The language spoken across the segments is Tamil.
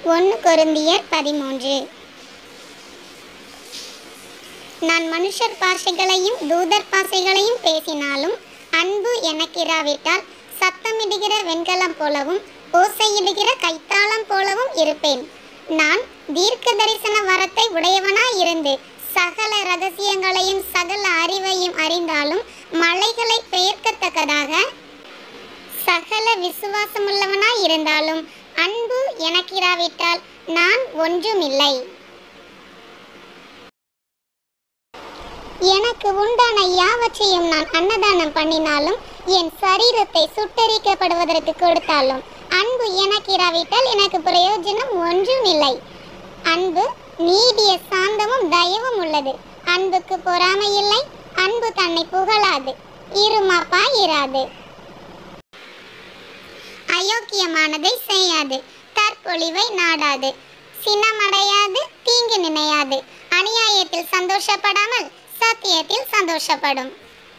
ஒன்று கொருந்தியர் பதிமூன்று நான் மனுஷர் பாஷைகளையும் தூதர் பாஷைகளையும் பேசினாலும் அன்பு எனக்கிராவிட்டால் சத்தமிடுகிற வெண்கலம் போலவும் ஓசையிடுகிற கைத்தாளம் போலவும் இருப்பேன் நான் தீர்க்க தரிசன வரத்தை உடையவனாய் இருந்து சகல ரகசியங்களையும் சகல அறிவையும் அறிந்தாலும் மலைகளை பெயர்க்கத்தக்கதாக சகல விசுவாசமுள்ளவனாய் இருந்தாலும் அன்பு எனக்கிராவிட்டால் நான் ஒன்றுமில்லை எனக்கு உண்டான யாவற்றையும் நான் அன்னதானம் பண்ணினாலும் என் சரீரத்தை சுட்டரிக்கப்படுவதற்கு கொடுத்தாலும் அன்பு எனக்கிராவிட்டால் எனக்கு பிரயோஜனம் ஒன்றுமில்லை அன்பு நீடிய சாந்தமும் தயவும் உள்ளது அன்புக்கு பொறாமை இல்லை அன்பு தன்னை புகழாது இருமாப்பா இராது அயோக்கியமானதை செய்யாது தற்பொழிவை நாடாது சினமடையாது தீங்கு நினையாது அநியாயத்தில் சந்தோஷப்படாமல் சத்தியத்தில் சந்தோஷப்படும்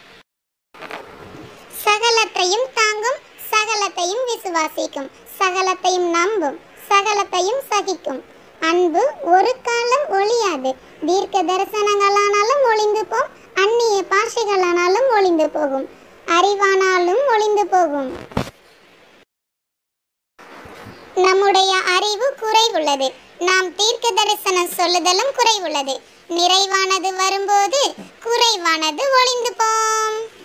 சகலத்தையும் தாங்கும் சகலத்தையும் விசுவாசிக்கும் சகலத்தையும் நம்பும் சகலத்தையும் சகிக்கும் அன்பு ஒரு காலம் ஒளியாது தீர்க்க தரிசனங்களானாலும் ஒளிந்து போம் அந்நிய பாஷைகளானாலும் ஒளிந்து போகும் அறிவானாலும் ஒளிந்து போகும் நம்முடைய அறிவு குறைவுள்ளது நாம் தீர்க்க தரிசனம் சொல்லுதலும் குறைவுள்ளது நிறைவானது வரும்போது குறைவானது ஒளிந்து போம்